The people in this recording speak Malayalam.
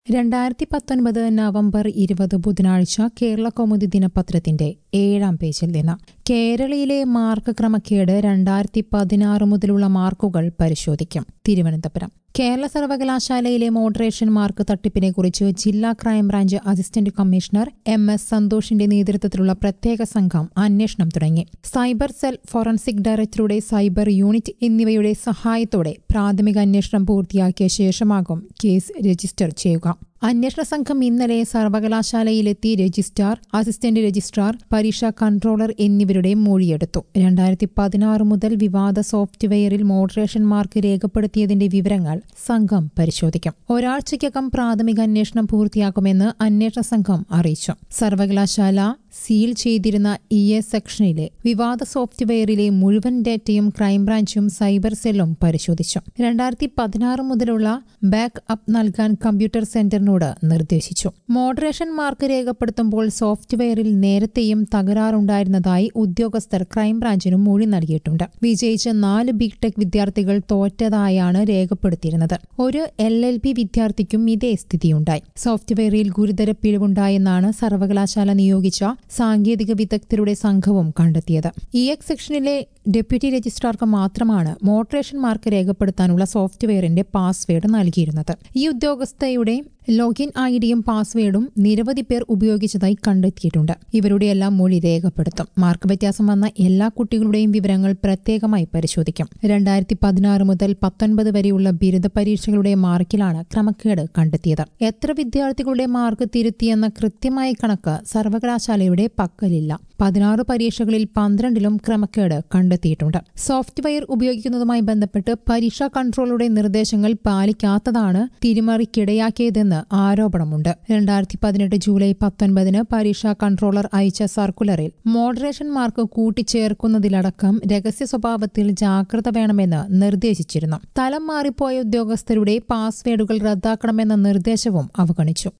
രണ്ടായിരത്തി പത്തൊൻപത് നവംബർ ഇരുപത് ബുധനാഴ്ച കേരള കൗമുദി ദിനപത്രത്തിന്റെ ഏഴാം പേജിൽ നിന്ന് കേരളയിലെ മാർക്ക് ക്രമക്കേട് രണ്ടായിരത്തി പതിനാറ് മുതലുള്ള മാർക്കുകൾ പരിശോധിക്കും തിരുവനന്തപുരം കേരള സർവകലാശാലയിലെ മോഡറേഷൻ മാർക്ക് തട്ടിപ്പിനെക്കുറിച്ച് ജില്ലാ crime branch assistant commissioner M S സന്തോഷിന്റെ നേതൃത്വത്തിലുള്ള പ്രത്യേക സംഘം അന്വേഷണം തുടങ്ങി സൈബർ സെൽ ഫോറൻസിക് ഡയറക്ടറുടെ സൈബർ യൂണിറ്റ് എന്നിവയുടെ സഹായത്തോടെ പ്രാഥമിക അന്വേഷണം പൂർത്തിയാക്കിയ ശേഷമാകും കേസ് രജിസ്റ്റർ ചെയ്യുക അന്വേഷണ സംഘം ഇന്നലെ സർവകലാശാലയിലെത്തി രജിസ്ട്രാർ അസിസ്റ്റന്റ് രജിസ്ട്രാർ പരീക്ഷാ കൺട്രോളർ എന്നിവരുടെ മൊഴിയെടുത്തു രണ്ടായിരത്തി പതിനാറ് മുതൽ വിവാദ സോഫ്റ്റ്വെയറിൽ മോഡറേഷൻ മാർക്ക് രേഖപ്പെടുത്തിയതിന്റെ വിവരങ്ങൾ സംഘം പരിശോധിക്കും ഒരാഴ്ചയ്ക്കകം പ്രാഥമിക അന്വേഷണം പൂർത്തിയാക്കുമെന്ന് അന്വേഷണ സംഘം അറിയിച്ചു സർവകലാശാല സീൽ ചെയ്തിരുന്ന ഇ എ സെക്ഷനിലെ വിവാദ സോഫ്റ്റ്വെയറിലെ മുഴുവൻ ഡേറ്റയും ക്രൈംബ്രാഞ്ചും സൈബർ സെല്ലും പരിശോധിച്ചു രണ്ടായിരത്തി പതിനാറ് മുതലുള്ള ബാക്ക് അപ്പ് നൽകാൻ കമ്പ്യൂട്ടർ സെന്ററിനോട് നിർദ്ദേശിച്ചു മോഡറേഷൻ മാർക്ക് രേഖപ്പെടുത്തുമ്പോൾ സോഫ്റ്റ്വെയറിൽ നേരത്തെയും തകരാറുണ്ടായിരുന്നതായി ഉദ്യോഗസ്ഥർ ക്രൈംബ്രാഞ്ചിനും മൊഴി നൽകിയിട്ടുണ്ട് വിജയിച്ച നാല് ബിടെക് വിദ്യാർത്ഥികൾ തോറ്റതായാണ് രേഖപ്പെടുത്തിയിരുന്നത് ഒരു എൽ എൽ ബി വിദ്യാർത്ഥിക്കും ഇതേ സ്ഥിതിയുണ്ടായി സോഫ്റ്റ്വെയറിൽ ഗുരുതര പിഴവുണ്ടായെന്നാണ് സർവകലാശാല നിയോഗിച്ച സാങ്കേതിക വിദഗ്ധരുടെ സംഘവും കണ്ടെത്തിയത് ഇ എക്സ് സെക്ഷനിലെ ഡെപ്യൂട്ടി രജിസ്ട്രാർക്ക് മാത്രമാണ് മോട്ടറേഷൻ മാർക്ക് രേഖപ്പെടുത്താനുള്ള സോഫ്റ്റ്വെയറിന്റെ പാസ്വേഡ് നൽകിയിരുന്നത് ഈ ഉദ്യോഗസ്ഥയുടെ ലോഗിൻ ഐ ഡിയും പാസ്വേഡും നിരവധി പേർ ഉപയോഗിച്ചതായി കണ്ടെത്തിയിട്ടുണ്ട് ഇവരുടെ എല്ലാം മൊഴി രേഖപ്പെടുത്തും മാർക്ക് വ്യത്യാസം വന്ന എല്ലാ കുട്ടികളുടെയും വിവരങ്ങൾ പ്രത്യേകമായി പരിശോധിക്കും രണ്ടായിരത്തി പതിനാറ് മുതൽ പത്തൊൻപത് വരെയുള്ള ബിരുദ പരീക്ഷകളുടെ മാർക്കിലാണ് ക്രമക്കേട് കണ്ടെത്തിയത് എത്ര വിദ്യാർത്ഥികളുടെ മാർക്ക് തിരുത്തിയെന്ന കൃത്യമായ കണക്ക് സർവകലാശാലയുടെ പക്കലില്ല പതിനാറ് പരീക്ഷകളിൽ പന്ത്രണ്ടിലും ക്രമക്കേട് കണ്ടെത്തിയിട്ടുണ്ട് സോഫ്റ്റ്വെയർ ഉപയോഗിക്കുന്നതുമായി ബന്ധപ്പെട്ട് പരീക്ഷാ കൺട്രോളുടെ നിർദ്ദേശങ്ങൾ പാലിക്കാത്തതാണ് തിരിമറിക്കിടയാക്കിയതെന്ന് ആരോപണമുണ്ട് രണ്ടായിരത്തി പതിനെട്ട് ജൂലൈ പത്തൊൻപതിന് പരീക്ഷാ കൺട്രോളർ അയച്ച സർക്കുലറിൽ മോഡറേഷൻ മാർക്ക് കൂട്ടിച്ചേർക്കുന്നതിലടക്കം രഹസ്യ സ്വഭാവത്തിൽ ജാഗ്രത വേണമെന്ന് നിർദ്ദേശിച്ചിരുന്നു തലം മാറിപ്പോയ ഉദ്യോഗസ്ഥരുടെ പാസ്വേഡുകൾ റദ്ദാക്കണമെന്ന നിർദ്ദേശവും അവഗണിച്ചു